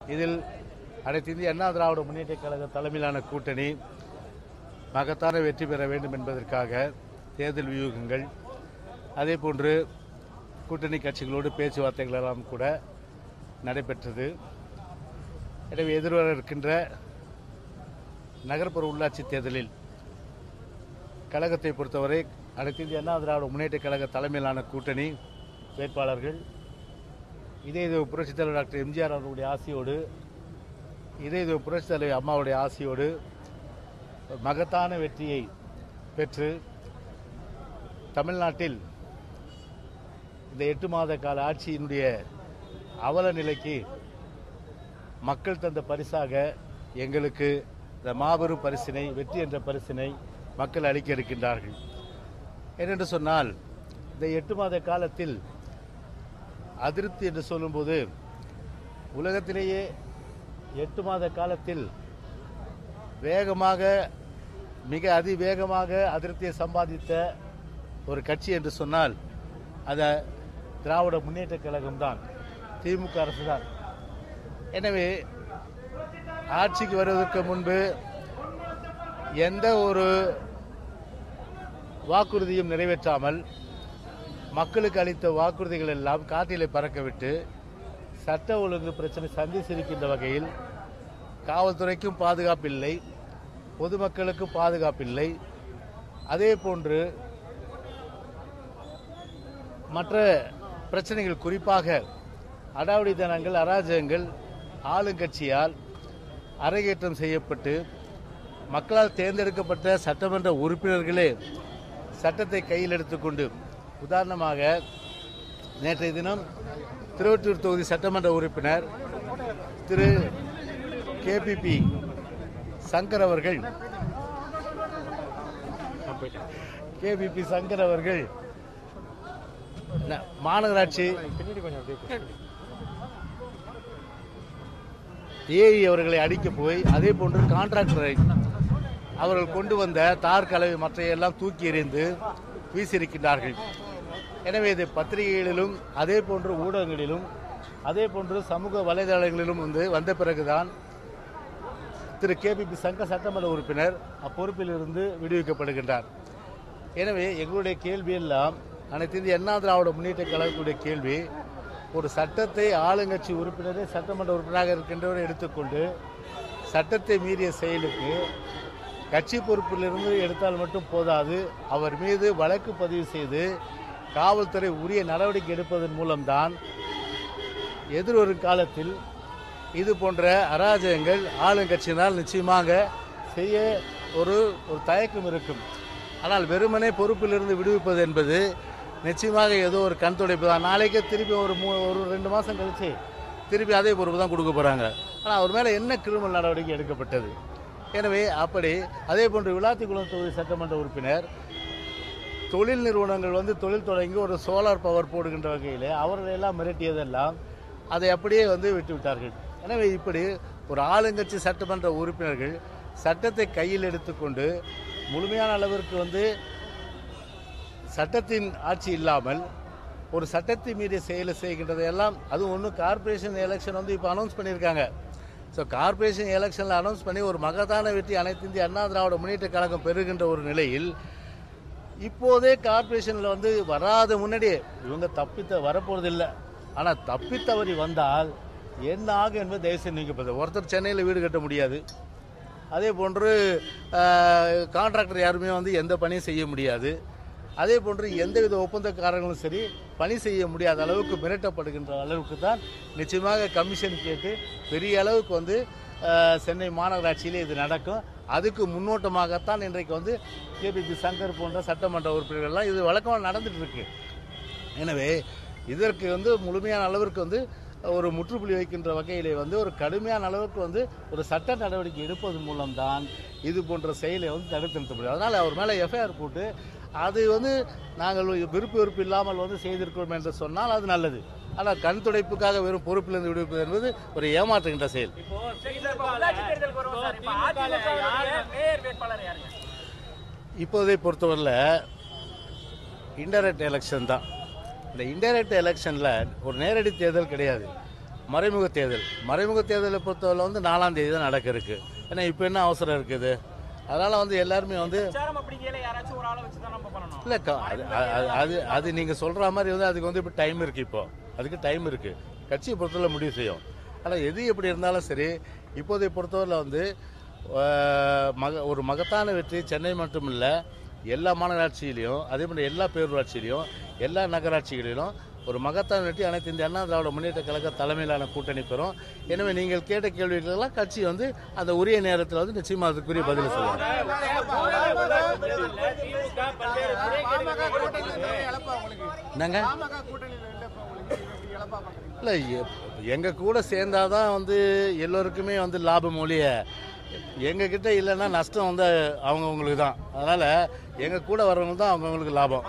இதில் அனைத்து இந்திய அண்ணா திராவிட முன்னேற்ற கழக தலைமையிலான கூட்டணி மகத்தான வெற்றி பெற வேண்டும் என்பதற்காக தேர்தல் வியூகங்கள் அதே போன்று கூட்டணி கட்சிகளோடு பேச்சுவார்த்தைகள் எல்லாம் கூட நடைபெற்றது எனவே எதிர்வர இருக்கின்ற நகர்ப்புற உள்ளாட்சி தேர்தலில் கழகத்தை பொறுத்தவரை அனைத்து இந்திய அண்ணா திராவிட முன்னேற்ற கழக தலைமையிலான கூட்டணி வேட்பாளர்கள் இதே இது புரட்சித் தலைவர் டாக்டர் எம்ஜிஆர் அவர்களுடைய ஆசையோடு இதே இது புரட்சித் தலைவர் அம்மாவுடைய ஆசையோடு மகத்தான வெற்றியை பெற்று தமிழ்நாட்டில் இந்த எட்டு மாத கால ஆட்சியினுடைய அவல நிலைக்கு மக்கள் தந்த பரிசாக எங்களுக்கு இந்த மாபெரும் பரிசினை வெற்றி என்ற பரிசினை மக்கள் அளிக்க இருக்கின்றார்கள் ஏனென்று சொன்னால் இந்த எட்டு மாத காலத்தில் அதிருப்தி என்று சொல்லும்போது உலகத்திலேயே எட்டு மாத காலத்தில் வேகமாக மிக அதிவேகமாக அதிருப்தியை சம்பாதித்த ஒரு கட்சி என்று சொன்னால் அது திராவிட முன்னேற்ற கழகம் தான் திமுக அரசு தான் எனவே ஆட்சிக்கு வருவதற்கு முன்பு எந்த ஒரு வாக்குறுதியும் நிறைவேற்றாமல் மக்களுக்கு அளித்த வாக்குறுதிகள் எல்லாம் காற்றிலே பறக்கவிட்டு சட்ட ஒழுங்கு பிரச்சனை சந்திச்சிருக்கின்ற வகையில் காவல்துறைக்கும் பாதுகாப்பில்லை பொதுமக்களுக்கும் பாதுகாப்பில்லை அதே போன்று மற்ற பிரச்சனைகள் குறிப்பாக அடாவடித்தனங்கள் அராஜகங்கள் ஆளுங்கட்சியால் அரங்கேற்றம் செய்யப்பட்டு மக்களால் தேர்ந்தெடுக்கப்பட்ட சட்டமன்ற உறுப்பினர்களே சட்டத்தை கையில் எடுத்துக்கொண்டு உதாரணமாக நேற்றைய தினம் திருவொற்றூர் தொகுதி சட்டமன்ற உறுப்பினர் திரு கேபிபி சங்கர் அவர்கள் கேபிபி சங்கர் அவர்கள் ந- மாநகராட்சி ஏஇ அவர்களை அடிக்க போய் அதே போன்று கான்ட்ராக்டரை அவர்கள் கொண்டு வந்த தார் கலவை மற்ற எல்லாம் தூக்கி எறிந்து வீசியிருக்கின்றார்கள் எனவே இது பத்திரிகைகளிலும் அதே போன்று ஊடகங்களிலும் அதே போன்று சமூக வலைதளங்களிலும் வந்து வந்த பிறகுதான் திரு கேபிபி சங்க சட்டமன்ற உறுப்பினர் அப்பொறுப்பிலிருந்து விடுவிக்கப்படுகின்றார் எனவே எங்களுடைய கேள்வி எல்லாம் அனைத்து இந்திய அண்ணா திராவிட முன்னேற்ற கழகத்துடைய கேள்வி ஒரு சட்டத்தை ஆளுங்கட்சி உறுப்பினரே சட்டமன்ற உறுப்பினராக இருக்கின்றவரை எடுத்துக்கொண்டு சட்டத்தை மீறிய செயலுக்கு கட்சி பொறுப்பிலிருந்து எடுத்தால் மட்டும் போதாது அவர் மீது வழக்கு பதிவு செய்து காவல்துறை உரிய நடவடிக்கை எடுப்பதன் மூலம்தான் எதிர்வரும் காலத்தில் இது போன்ற அராஜகங்கள் ஆளுங்கட்சியினால் நிச்சயமாக செய்ய ஒரு ஒரு தயக்கம் இருக்கும் ஆனால் வெறுமனே பொறுப்பிலிருந்து விடுவிப்பது என்பது நிச்சயமாக ஏதோ ஒரு கண் துடைப்பு தான் நாளைக்கே திருப்பி ஒரு மூ ஒரு ரெண்டு மாதம் கழிச்சு திருப்பி அதே பொறுப்பு தான் கொடுக்க போகிறாங்க ஆனால் அவர் மேலே என்ன கிரிமினல் நடவடிக்கை எடுக்கப்பட்டது எனவே அப்படி அதே போன்று விளாத்திக்குளம் தொகுதி சட்டமன்ற உறுப்பினர் தொழில் நிறுவனங்கள் வந்து தொழில் தொடங்கி ஒரு சோலார் பவர் போடுகின்ற வகையில் அவர்களை எல்லாம் மிரட்டியதெல்லாம் அதை அப்படியே வந்து விட்டு விட்டார்கள் எனவே இப்படி ஒரு ஆளுங்கட்சி சட்டமன்ற உறுப்பினர்கள் சட்டத்தை கையில் எடுத்துக்கொண்டு முழுமையான அளவிற்கு வந்து சட்டத்தின் ஆட்சி இல்லாமல் ஒரு சட்டத்தை மீறிய செயலை செய்கின்றதை எல்லாம் அது ஒன்றும் கார்ப்பரேஷன் எலெக்ஷன் வந்து இப்போ அனௌன்ஸ் பண்ணியிருக்காங்க ஸோ கார்ப்பரேஷன் எலெக்ஷனில் அனௌன்ஸ் பண்ணி ஒரு மகத்தான வெற்றி அனைத்து இந்திய அண்ணா திராவிட முன்னேற்ற கழகம் பெறுகின்ற ஒரு நிலையில் இப்போதே கார்ப்பரேஷனில் வந்து வராத முன்னாடியே இவங்க தப்பித்த வரப்போறதில்லை ஆனால் தப்பித்தவறி வந்தால் என்ன ஆகும் என்பது தயவுசெய்து நீக்கப்பட்டது ஒருத்தர் சென்னையில் வீடு கட்ட முடியாது அதே போன்று கான்ட்ராக்டர் யாருமே வந்து எந்த பணியும் செய்ய முடியாது அதே போன்று எந்தவித ஒப்பந்தக்காரர்களும் சரி பணி செய்ய முடியாத அளவுக்கு மிரட்டப்படுகின்ற அளவுக்கு தான் நிச்சயமாக கமிஷன் கேட்டு பெரிய அளவுக்கு வந்து அஹ், சென்னை மாநகராட்சியிலே இது நடக்கும் அதுக்கு முன்னோட்டமாகத்தான் இன்றைக்கு வந்து கேபிபி சங்கர் போன்ற சட்டமன்ற உறுப்பினர்கள்லாம் இது வழக்கமாக நடந்துட்டு இருக்கு எனவே இதற்கு வந்து முழுமையான அளவிற்கு வந்து ஒரு முற்றுப்புள்ளி வைக்கின்ற வகையிலே வந்து ஒரு கடுமையான அளவுக்கு வந்து ஒரு சட்ட நடவடிக்கை எடுப்பதன் மூலம்தான் இது போன்ற செயலை வந்து தடுத்து நிறுத்த முடியும் அதனால் அவர் மேலே எஃப்ஐஆர் போட்டு அது வந்து நாங்கள் விருப்பு வெறுப்பு இல்லாமல் வந்து செய்திருக்கிறோம் என்று சொன்னால் அது நல்லது ஆனால் கண் துடைப்புக்காக வெறும் பொறுப்பிலிருந்து விடுவிப்பது என்பது ஒரு ஏமாற்றுகின்ற செயல் உள்ளாட்சி தேர்தலுக்கு வருவோம் சார் இப்ப அதிமுக மேயர் வேட்பாளர் யாருங்க இப்போதை பொறுத்தவரையில் இன்டைரக்ட் எலெக்ஷன் தான் இந்த இன்டைரக்ட் எலெக்ஷனில் ஒரு நேரடி தேர்தல் கிடையாது மறைமுக தேர்தல் மறைமுக தேர்தலை பொறுத்தவரை வந்து நாலாம் தேதி தான் நடக்க இருக்கு ஏன்னா இப்போ என்ன அவசரம் இருக்குது அதனால வந்து எல்லாருமே வந்து பிரச்சாரம் அப்படிங்கல யாராச்சும் ஒரு ஆளை வச்சு தான் நம்ம பண்ணணும் இல்லை அது அது- அது அது நீங்கள் சொல்கிற மாதிரி வந்து அதுக்கு வந்து இப்போ டைம் இருக்குது இப்போ அதுக்கு டைம் இருக்குது கட்சியை பொறுத்தவரை முடிவு செய்யும் ஆனால் எது எப்படி இருந்தாலும் சரி இப்போதைய பொறுத்தவரையில் வந்து அஹ், மக ஒரு மகத்தான வெற்றி சென்னை மட்டும் இல்லை எல்லா மாநகராட்சியிலையும் அதே மாதிரி எல்லா பேரூராட்சியிலையும் எல்லா நகராட்சிகளிலும் ஒரு மகத்தான வெற்றி அனைத்து இந்திய அண்ணா திராவிட முன்னேற்ற கழக தலைமையிலான கூட்டணி பெறும் எனவே நீங்கள் கேட்ட கேள்விகளெல்லாம் கட்சி வந்து அந்த உரிய நேரத்தில் வந்து நிச்சயமாக அதுக்குரிய பதில் சொல்லுவாங்க திமுக பல்வேறு என்னங்க இல்லை எங்கள் கூட சேர்ந்தாதான் வந்து எல்லோருக்குமே வந்து லாபம் ஒழிய எங்கள் கிட்ட இல்லைன்னா நஷ்டம் வந்து அவங்கவுங்களுக்கு தான் அதனால் எங்கள் கூட வர்றவங்க தான் அவங்கவுங்களுக்கு லாபம்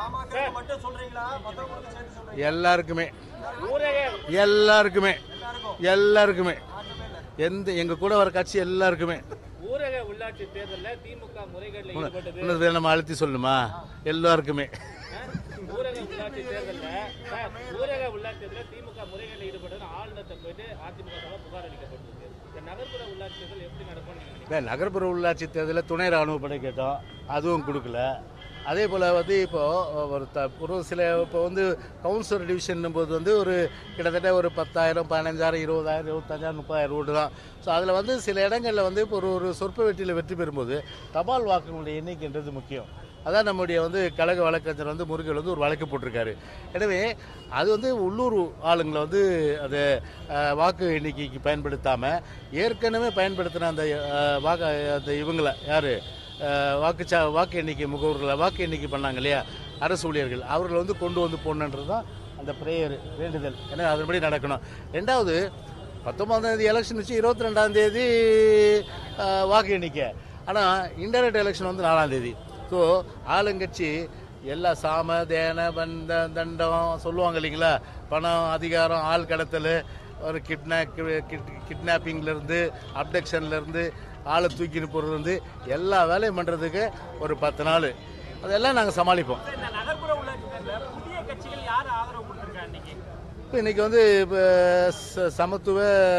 எல்லாருக்குமே எல்லாருக்குமே எல்லாருக்குமே எந்த எங்கள் கூட வர கட்சி எல்லாருக்குமே ஊரக உள்ளாட்சி தேர்தலில் திமுக முறைகேட்டில் ஈடுபட்டது இன்னொரு வேணும் நம்ம அழுத்தி சொல்லணுமா எல்லாருக்குமே ஊரக உள்ளாட்சி தேர்தலில் ஊரக உள்ளாட்சி தேர்தலில் திமுக முறைகேட்டில் ஈடுபட்டது ஆளுநர்கிட்ட போயிட்டு அதிமுக சார்பாக புகார் அளிக்கப்பட்டிருக்கு இந்த நகர்ப்புற உள்ளாட்சி தேர்தல் எப்படி நடக்கும்னு நீங்க நினைக்கிறீங்க இல்லை நகர்ப்புற உள்ளாட்சி தேர்தலில் துணை ராணுவ படை கேட்டோம் அதுவும் கொடுக்கல அதே போல் வந்து இப்போ ஒரு த ஒரு சில இப்போ வந்து கவுன்சிலர் டிவிஷன் போது வந்து ஒரு கிட்டத்தட்ட ஒரு பத்தாயிரம் பதினஞ்சாயிரம் இருபதாயிரம் இருபத்தஞ்சாயிரம் முப்பதாயிரம் ஓட்டு தான் ஸோ அதில் வந்து சில இடங்களில் வந்து இப்போ ஒரு ஒரு சொற்ப வெற்றியில் வெற்றி பெறும்போது தபால் வாக்குகளுடைய எண்ணிக்கைன்றது முக்கியம் அதான் நம்முடைய வந்து கழக வழக்கறிஞர் வந்து முருகல் வந்து ஒரு வழக்கு போட்டிருக்காரு எனவே அது வந்து உள்ளூர் ஆளுங்களை வந்து அது அஹ், வாக்கு எண்ணிக்கைக்கு பயன்படுத்தாமல் ஏற்கனவே பயன்படுத்தின அந்த அஹ், வாக்கு அந்த இவங்களை யார் வாக்குச்சா வாக்கு எண்ணிக்கை முகவர்களை வாக்கு எண்ணிக்கை பண்ணாங்க இல்லையா அரசு ஊழியர்கள் அவர்களை வந்து கொண்டு வந்து போடணுன்றது தான் அந்த ப்ரேயர் வேண்டுதல் ஏன்னா அதன்படி நடக்கணும் ரெண்டாவது பத்தொன்பதாம் தேதி எலெக்ஷன் வச்சு இருபத்தி ரெண்டாம் தேதி அஹ், வாக்கு எண்ணிக்கை ஆனால் இன்டைரக்ட் எலெக்ஷன் வந்து நாலாம் தேதி ஸோ ஆளுங்கட்சி எல்லா சாம தேன பந்த தண்டம் சொல்லுவாங்க இல்லைங்களா பணம் அதிகாரம் ஆள் கடத்தல் ஒரு கிட்னாப் கிட்னாப்பிங்லேருந்து அப்டக்ஷன்லேருந்து ஆளை தூக்கின்னு போகிறதுலேருந்து எல்லா வேலையும் பண்ணுறதுக்கு ஒரு பத்து நாள் அதெல்லாம் நாங்கள் சமாளிப்போம் இந்த நகர்ப்புற உள்ளாட்சி தேர்தலில் புதிய கட்சிகள் யார் ஆதரவு கொடுத்துருக்கா இன்னைக்கு இப்போ இன்றைக்கி வந்து இப்போ ச- சமத்துவ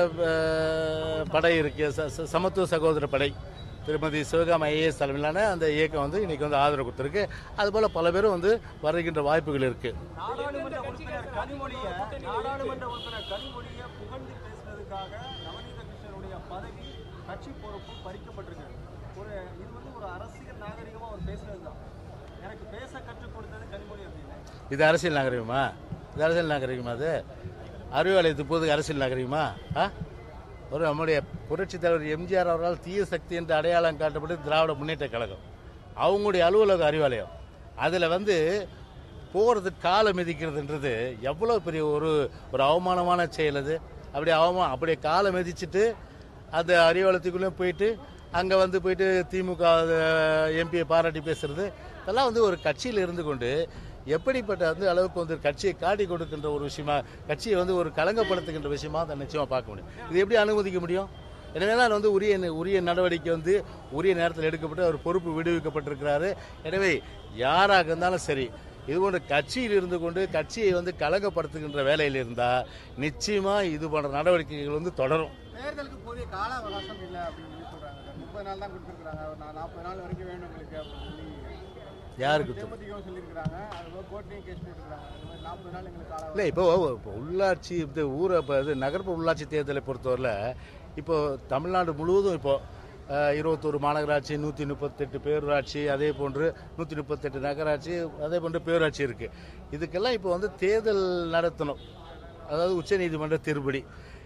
அஹ், படை இருக்கு ச- ச- சமத்துவ சகோதர படை திருமதி சிவகாம ஐஏஎஸ் தலைமையிலான அந்த இயக்கம் வந்து இன்றைக்கி வந்து ஆதரவு கொடுத்துருக்கு அதுபோல் பல பேரும் வந்து வருகின்ற வாய்ப்புகள் இருக்குது நாடாளுமன்ற உறுப்பினர் கனிமொழிய நாடாளுமன்ற உறுப்பினர் கனிமொழிய புகழ்ந்து பேசுனதுக்காக நவநீத கிருஷ்ணனுடைய பதவி கட்சி பொறுப்பு பறிக்கப்பட்டிருக்கு ஒரு இது வந்து ஒரு அரசியல் நாகரிகமா அவர் பேசுனது தான் எனக்கு பேச கற்றுக் கொடுத்தது கனிமொழி அப்படின்னு இது அரசியல் நாகரிகமா இது அரசியல் நாகரிகமா அது அறிவாலயத்து போது அரசியல் நாகரிகமா ஆ ஒரு நம்முடைய புரட்சித் தலைவர் எம்ஜிஆர் அவரால் தீய சக்தி என்று அடையாளம் காட்டப்பட்டு திராவிட முன்னேற்ற கழகம் அவங்களுடைய அலுவலக அறிவாலயம் அதில் வந்து போகிறதுக்கு காலை மிதிக்கிறதுன்றது எவ்வளோ பெரிய ஒரு ஒரு அவமானமான செயல் அது அப்படி அவமா அப்படியே காலை மிதிச்சிட்டு அந்த அறிவாலயத்துக்குள்ளே போயிட்டு அங்கே வந்து போயிட்டு திமுக எம்பியை பாராட்டி பேசுறது இதெல்லாம் வந்து ஒரு கட்சியில் இருந்து கொண்டு எப்படிப்பட்ட வந்து அளவுக்கு வந்து கட்சியை காட்டி கொடுக்கின்ற ஒரு விஷயமா கட்சியை வந்து ஒரு களங்கப்படுத்துகின்ற விஷயமா அதை நிச்சயமாக பார்க்க முடியும் இது எப்படி அனுமதிக்க முடியும் எனவே தான் வந்து உரிய உரிய நடவடிக்கை வந்து உரிய நேரத்தில் எடுக்கப்பட்டு அவர் பொறுப்பு விடுவிக்கப்பட்டிருக்கிறாரு எனவே யாராக இருந்தாலும் சரி இது போன்ற கட்சியில் இருந்து கொண்டு கட்சியை வந்து கலங்கப்படுத்துகின்ற வேலையில் இருந்தால் நிச்சயமாக இது போன்ற நடவடிக்கைகள் வந்து தொடரும் தேர்தலுக்கு போதிய கால அவகாசம் இல்லை அப்படின்னு சொல்லி சொல்றாங்க முப்பது நாள் தான் கொடுத்துருக்காங்க ஒரு நாற்பது நாள் வரைக்கும் வேணும் உங்களுக்கு அப்படின்னு சொல்லி யாருக்கு தேமுதிகவும் சொல்லியிருக்கிறாங்க அதுபோல் கோர்ட்லையும் கேஸ் போட்டுருக்காங்க இந்த மாதிரி நாற்பது நாள் எங்களுக்கு கால இல்லை இப்போ இப்போ உள்ளாட்சி இந்த ஊரை இப்போ இது நகர்ப்புற உள்ளாட்சி தேர்தலை பொறுத்தவரையில் இப்போ தமிழ்நாடு முழுவதும் இப்போ அஹ், இருபத்தொரு மாநகராட்சி நூற்றி முப்பத்தெட்டு பேரூராட்சி அதே போன்று நூற்றி முப்பத்தெட்டு நகராட்சி அதே போன்று பேரூராட்சி இருக்குது இதுக்கெல்லாம் இப்போ வந்து தேர்தல் நடத்தணும் அதாவது உச்சநீதிமன்ற திருப்படி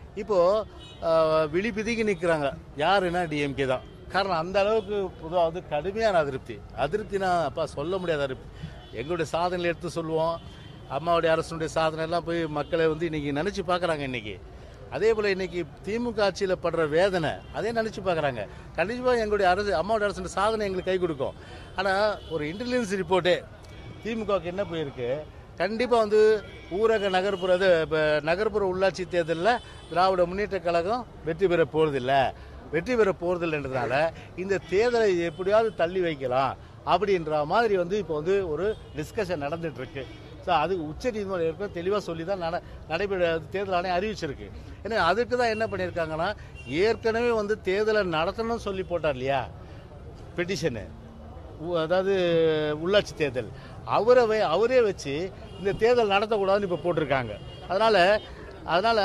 இப்போது விழி பிதுங்கி நிற்கிறாங்க யாருன்னா டிஎம்கே தான் காரணம் அந்த அளவுக்கு பொதுவாக வந்து கடுமையான அதிருப்தி அதிருப்தினா அப்பா சொல்ல முடியாத அதிருப்தி எங்களுடைய சாதனைகளை எடுத்து சொல்லுவோம் அம்மாவுடைய அரசனுடைய சாதனை எல்லாம் போய் மக்களை வந்து இன்னைக்கு நினச்சி பார்க்குறாங்க இன்னைக்கு அதே போல் இன்னைக்கு திமுக ஆட்சியில் படுற வேதனை அதே நினச்சி பார்க்குறாங்க கண்டிப்பாக எங்களுடைய அரசு அம்மாவுடைய அரசுடைய சாதனை எங்களுக்கு கை கொடுக்கும் ஆனால் ஒரு இன்டெலிஜென்ஸ் ரிப்போர்ட்டே திமுகவுக்கு என்ன போயிருக்கு கண்டிப்பாக வந்து ஊரக நகர்ப்புற இது இப்போ நகர்ப்புற உள்ளாட்சி தேர்தலில் திராவிட முன்னேற்ற கழகம் வெற்றி பெற போகிறதில்ல வெற்றி பெற போகிறதில்லைன்றதுனால இந்த தேர்தலை எப்படியாவது தள்ளி வைக்கலாம் அப்படின்ற மாதிரி வந்து இப்போ வந்து ஒரு டிஸ்கஷன் நடந்துட்டு இருக்கு ஸோ அது உச்சநீதிமன்றம் ஏற்கனவே தெளிவாக சொல்லி தான் நட நடைபெற தேர்தல் ஆணையம் அறிவிச்சிருக்கு ஏன்னா அதுக்கு தான் என்ன பண்ணியிருக்காங்கன்னா ஏற்கனவே வந்து தேர்தலை நடத்தணும்னு சொல்லி போட்டார் இல்லையா பெட்டிஷனு உ- அதாவது உள்ளாட்சி தேர்தல் அவரை வை- அவரே வச்சு இந்த தேர்தல் நடத்தக்கூடாதுன்னு இப்போ போட்டிருக்காங்க அதனால் அதனால்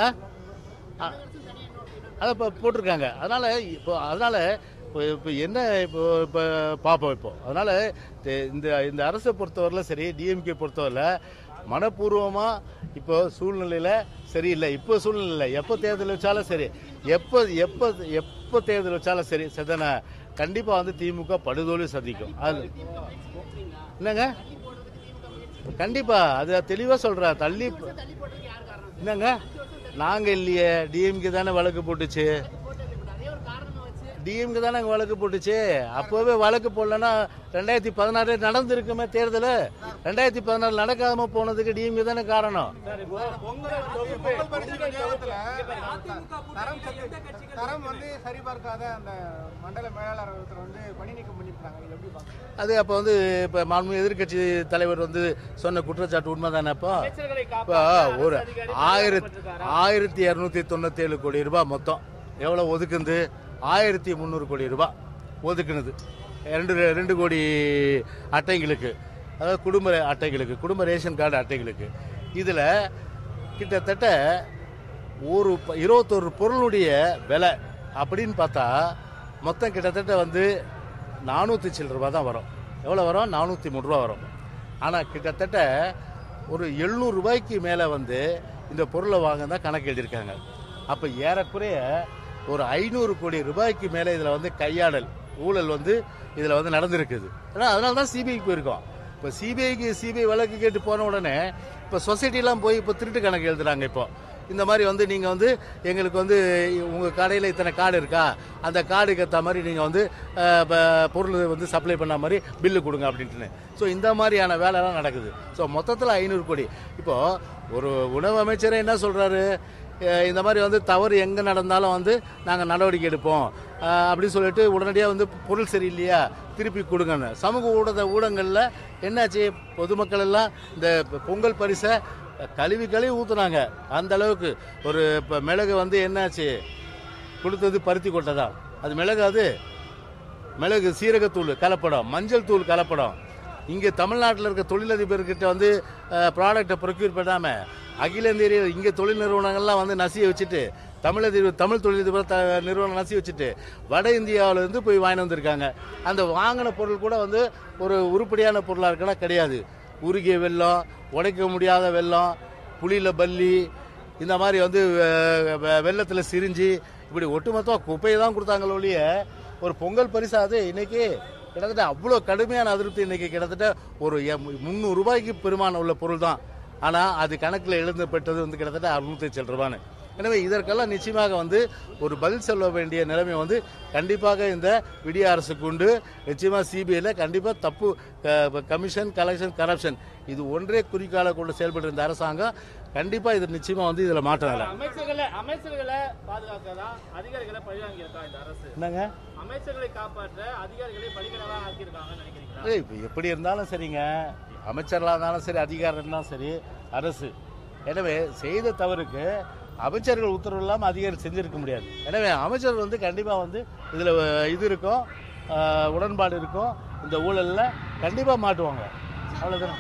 அதை இப்போ போட்டிருக்காங்க அதனால் இப்போ அதனால் இப்போ இப்போ என்ன இப்போ இப்போ பார்ப்போம் இப்போ அதனால் இந்த இந்த அரசை பொறுத்தவரையில் சரி டிஎம்கே பொறுத்தவரையில் மனப்பூர்வமாக இப்போ சூழ்நிலையில் சரியில்லை இப்போ சூழ்நிலை எப்போ தேர்தல் வச்சாலும் சரி எப்போ எப்போ எப்போ தேர்தல் வச்சாலும் சரி சதன கண்டிப்பாக வந்து திமுக படுதோல்வி சந்திக்கும் அது என்னங்க கண்டிப்பா அது தெளிவா சொல்ற தள்ளி என்னங்க நாங்க இல்லையே டிஎம்கே தானே வழக்கு போட்டுச்சு டிஎம்கே தானே அங்க வழக்கு போட்டுச்சு அப்போவே வழக்கு போடலன்னா ரெண்டாயிரத்தி பதினாறு நடந்திருக்குமே தேர்தல் ரெண்டாயிரத்தி பதினாறு நடக்காம போனதுக்கு டிஎம்கே தானே காரணம் தரம் சரி- தரம் வந்து சரிபார்க்காத அந்த மண்டல மேலாளர் ஒருத்தர் வந்து பணி நீக்கம் பண்ணிருக்காங்க இது எப்படி பாக்குறீங்க அது அப்போ வந்து இப்போ மாண்பு எதிர்க்கட்சி தலைவர் வந்து சொன்ன குற்றச்சாட்டு உண்மை தானே அப்போ அமைச்சர்களை இப்போ காப்பாற்ற ஒரு அரசு அதிகாரி ஆயிரத்தி பாதிக்கப்பட்டிருக்காரா? ஆயிரத்தி இரநூத்தி தொண்ணூத்தேழு கோடி ரூபாய் மொத்தம் எவ்வளோ ஒதுக்குந்து ஆயிரத்தி முந்நூறு கோடி ரூபாய் ஒதுக்குனது ரெண்டு ரெண்டு கோடி அட்டைங்களுக்கு அதாவது குடும்ப அட்டைகளுக்கு குடும்ப ரேஷன் கார்டு அட்டைகளுக்கு இதில் கிட்டத்தட்ட ஒரு ப- இருபத்தொரு பொருளுடைய விலை அப்படின்னு பார்த்தா மொத்தம் கிட்டத்தட்ட வந்து நானூற்றி சில்லற ரூபா தான் வரும் எவ்வளோ வரும் நானூற்றி மூணு ரூபா வரும் ஆனால் கிட்டத்தட்ட ஒரு எழுநூறு ரூபாய்க்கு மேலே வந்து இந்த பொருளை வாங்க தான் கணக்கு எழுதியிருக்காங்க அப்போ ஏறக்குறைய ஒரு ஐநூறு கோடி ரூபாய்க்கு மேலே இதில் வந்து கையாடல் ஊழல் வந்து இதில் வந்து நடந்திருக்குது ஏன்னா அதனால தான் சிபிஐக்கு போயிருக்கோம் இப்போ சிபிஐக்கு சிபிஐ வழக்கு கேட்டு போன உடனே இப்போ சொசைட்டிலாம் போய் இப்போ திருட்டு கணக்கு எழுதுறாங்க இப்போ இந்த மாதிரி வந்து நீங்கள் வந்து எங்களுக்கு வந்து உங்கள் கடையில் இத்தனை கார்டு இருக்கா அந்த கார்டுக்கு ஏற்ற மாதிரி நீங்கள் வந்து அஹ், ப- பொருள் வந்து சப்ளை பண்ண மாதிரி பில்லு கொடுங்க அப்படின்ட்டுன்னு ஸோ இந்த மாதிரியான வேலைலாம் நடக்குது ஸோ மொத்தத்தில் ஐநூறு கோடி இப்போது ஒரு உணவு அமைச்சரே என்ன சொல்கிறாரு இந்த மாதிரி வந்து தவறு எங்கே நடந்தாலும் வந்து நாங்கள் நடவடிக்கை எடுப்போம் அஹ், அப்படின்னு சொல்லிட்டு உடனடியாக வந்து பொருள் சரியில்லையா திருப்பி கொடுங்கன்னு சமூக ஊடக ஊடகங்களில் என்னாச்சு பொதுமக்கள் எல்லாம் இந்த பொங்கல் பரிசை கழுவி கழுவி ஊத்துனாங்க அந்த அளவுக்கு ஒரு இப்போ மிளகு வந்து என்னாச்சு கொடுத்தது பருத்தி கொட்டை தான் அது மிளகு அது மிளகு சீரகத்தூள் கலப்படம் மஞ்சள் தூள் கலப்படம் இங்கே தமிழ்நாட்டில் இருக்க தொழிலதிபர்கிட்ட வந்து ப்ராடக்டை ப்ரொக்யூர் பண்ணாமல் அகில இந்திய இங்கே தொழில் நிறுவனங்கள்லாம் வந்து நசிய வச்சுட்டு தமிழதிபர் தமிழ் தொழிலதிபர் த நிறுவனம் நசி வச்சுட்டு வட இந்தியாவிலேருந்து போய் வாங்கிட்டு வந்திருக்காங்க அந்த வாங்கின பொருள் கூட வந்து ஒரு உருப்படியான பொருளாக இருக்கனா கிடையாது உருகிய வெல்லம் உடைக்க முடியாத வெல்லம் புளியில் பல்லி இந்த மாதிரி வந்து வெள்ளத்தில் சிரிஞ்சு இப்படி ஒட்டுமொத்தமாக குப்பையை தான் கொடுத்தாங்களோ ஒழிய ஒரு பொங்கல் பரிசாது இன்னைக்கு கிட்டத்தட்ட அவ்வளோ கடுமையான அதிருப்தி இன்னைக்கு கிட்டத்தட்ட ஒரு முந்நூறு ரூபாய்க்கு பெருமானம் உள்ள பொருள் தான் ஆனால் அது கணக்கில் எழுதப்பட்டது வந்து கிட்டத்தட்ட அறுநூத்தி சில ரூபான்னு எனவே இதற்கெல்லாம் நிச்சயமாக வந்து ஒரு பதில் சொல்ல வேண்டிய நிலைமை வந்து கண்டிப்பாக இந்த விடிய அரசுக்கு உண்டு நிச்சயமாக சிபிஐல கண்டிப்பாக தப்பு க- கமிஷன் கலெக்ஷன் கரப்ஷன் இது ஒன்றே குறிக்கால கொண்டு செயல்படுற இந்த அரசாங்கம் கண்டிப்பாக இது நிச்சயமாக வந்து இதில் மாற்றம் இல்லை அமைச்சர்களை அமைச்சர்களை பாதுகாக்கதா அதிகாரிகளை பழிவாங்கி இருக்கா இந்த அரசு என்னங்க அமைச்சர்களை காப்பாற்ற அதிகாரிகளை பலிகடவா ஆக்கியிருக்காங்கன்னு நினைக்கிறீங்களா ஏய், இப்ப எப்படி இருந்தாலும் சரிங்க அமைச்சர்களாக இருந்தாலும் சரி அதிகாரம் இருந்தாலும் சரி அரசு எனவே செய்த தவறுக்கு அமைச்சர்கள் உத்தரவு இல்லாமல் அதிகாரி செஞ்சிருக்க முடியாது எனவே அமைச்சர் வந்து கண்டிப்பாக வந்து இதில் இது இருக்கும் ஆஹ், உடன்பாடு இருக்கும் இந்த ஊழலில் கண்டிப்பாக மாட்டுவாங்க அவ்வளோதான்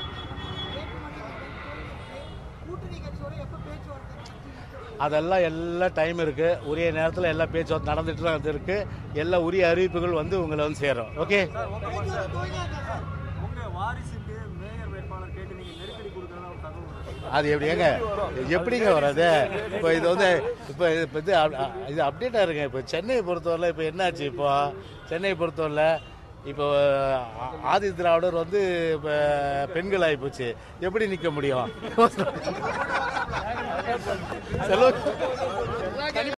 கூட்டணி கட்சியோட எப்ப பேச்சுவார்த்தை நடத்தி அதெல்லாம் எல்லாம் டைம் இருக்குது உரிய நேரத்தில் எல்லா பேச்சுவார்த்தை நடந்துட்டு தான் இருக்குது எல்லா உரிய அறிவிப்புகள் வந்து உங்களை வந்து சேரும் ஓகே பேச்சுவார்த்தை துவங்கியாச்சா சார் உங்க வாரிசுக்கு மேயர் வேட்பாளர் கேட்டு நீங்க நெருக்கடி கொடுக்கறதா ஒரு தகவல் வருது. அது எப்படிங்க எப்படிங்க வராது இப்போ இது வந்து இப்போ இப்போ இது அப்- அ- இது அப்டேட்டாக இருங்க இப்போ சென்னையை பொறுத்தவரையில் இப்போ என்னாச்சு இப்போ சென்னையை பொறுத்தவரையில் இப்போ ஆ- ஆதி திராவிடர் வந்து இப்போ பெண்கள் ஆகிப்போச்சு எப்படி நிற்க முடியும் செல்வ